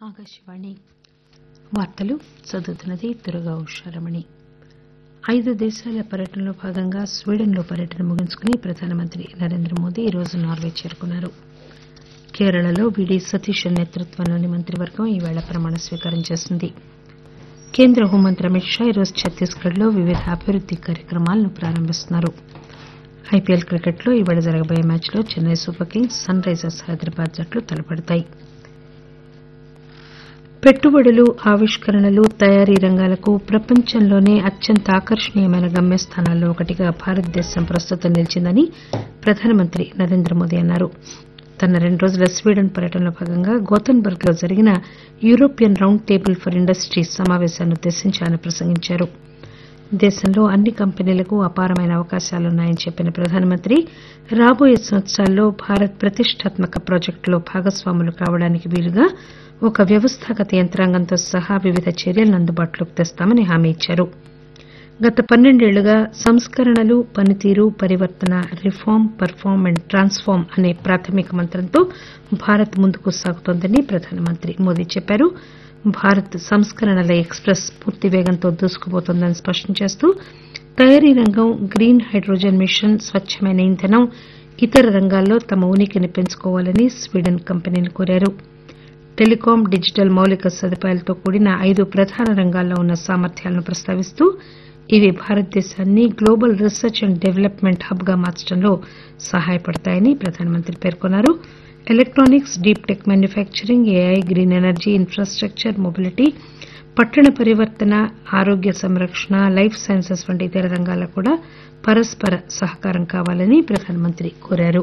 ఆకాశవాణి వార్తలు చదువుతున్నది దుర్గా ఉషారమణి ఐదు దేశాల పర్యటనలో భాగంగా స్వీడన్లో పర్యటన ముగించుకుని ప్రధానమంత్రి నరేంద్ర మోదీ ఈరోజు నార్వే చేరుకున్నారు కేరళలో వీడి సతీష్ నేతృత్వంలోని మంత్రివర్గం ఈవేళ ప్రమాణ స్వీకారం చేసింది కేంద్ర హోంమంత్రి అమిత్ షా ఈరోజు ఛత్తీస్గఢ్ లో వివిధ అభివృద్ది కార్యక్రమాలను ప్రారంభిస్తున్నారు ఐపీఎల్ క్రికెట్లో ఈవేళ జరగబోయే మ్యాచ్లో Chennai Super Kings Sunrisers Hyderabad జట్లు తలపడతాయి పెట్టుబడులు ఆవిష్కరణలు తయారీ రంగాలకు ప్రపంచంలోనే అత్యంత ఆకర్షణీయమైన గమ్యస్థానాల్లో ఒకటిగా భారతదేశం ప్రస్తుతం నిలిచిందని ప్రధానమంత్రి నరేంద్ర మోదీ అన్నారు తన రెండు రోజుల స్వీడన్ పర్యటనలో భాగంగా గోతెన్బర్గ్ లో జరిగిన European round table for industries సమాపేశాన్ని ఉద్దేశించి ఆయన ప్రసంగించారు దేశంలో అన్ని కంపెనీలకు అపారమైన అవకాశాలున్నాయని చెప్పిన ప్రధానమంత్రి రాబోయే సంవత్సరాల్లో భారత్ ప్రతిష్టాత్మక ప్రాజెక్టుల్లో భాగస్వాములు కావడానికి వీలుగా ఒక వ్యవస్థాగత యంత్రాంగంతో సహా వివిధ చర్యలను అందుబాటులోకి తెస్తామని హామీ ఇచ్చారు గత పన్నెండేళ్లుగా సంస్కరణలు పనితీరు పరివర్తన రిఫార్మ్ పర్ఫార్మ్ అండ్ ట్రాన్స్ఫార్మ్ అనే ప్రాథమిక మంత్రంతో భారత్ ముందుకు సాగుతోందని ప్రధానమంత్రి మోదీ చెప్పారు భారత్ సంస్కరణల ఎక్స్ ప్రెస్ పూర్తి వేగంతో దూసుకుపోతోందని స్పష్టం చేస్తూ తయారీ రంగం గ్రీన్ హైడ్రోజన్ మిషన్ స్వచ్చమైన ఇంధనం ఇతర రంగాల్లో తమ ఉనికిని పెంచుకోవాలని స్వీడన్ కంపెనీని కోరారు టెలికాం డిజిటల్ మౌలిక సదుపాయాలతో కూడిన ఐదు ప్రధాన రంగాల్లో ఉన్న సామర్థ్యాలను ప్రస్తావిస్తూ ఇవి భారతదేశాన్ని global research and development hub గా మార్చడంలో సహాయపడతాయని ప్రధానమంత్రి పేర్కొన్నారు electronics deep tech manufacturing AI green energy infrastructure mobility పట్టణ పరివర్తన ఆరోగ్య సంరక్షణ లైఫ్ సైన్సెస్ వంటి ఇతర రంగాల్లో కూడా పరస్పర సహకారం కావాలని ప్రధానమంత్రి కోరారు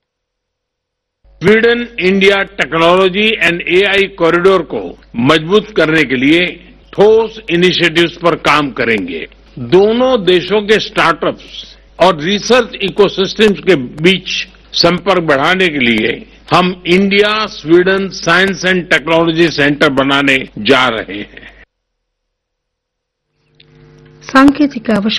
Sweden India technology and AI corridor को मजबूत करने के लिए ठोस इनिशिएटिव्स पर काम करेंगे दोनों देशों के स्टार्टअप्स और रिसर्च इकोसिस्टम्स के बीच संपर्क बढ़ाने के लिए हम India Sweden science and technology centre बनाने जा रहे हैं సాంకేతిక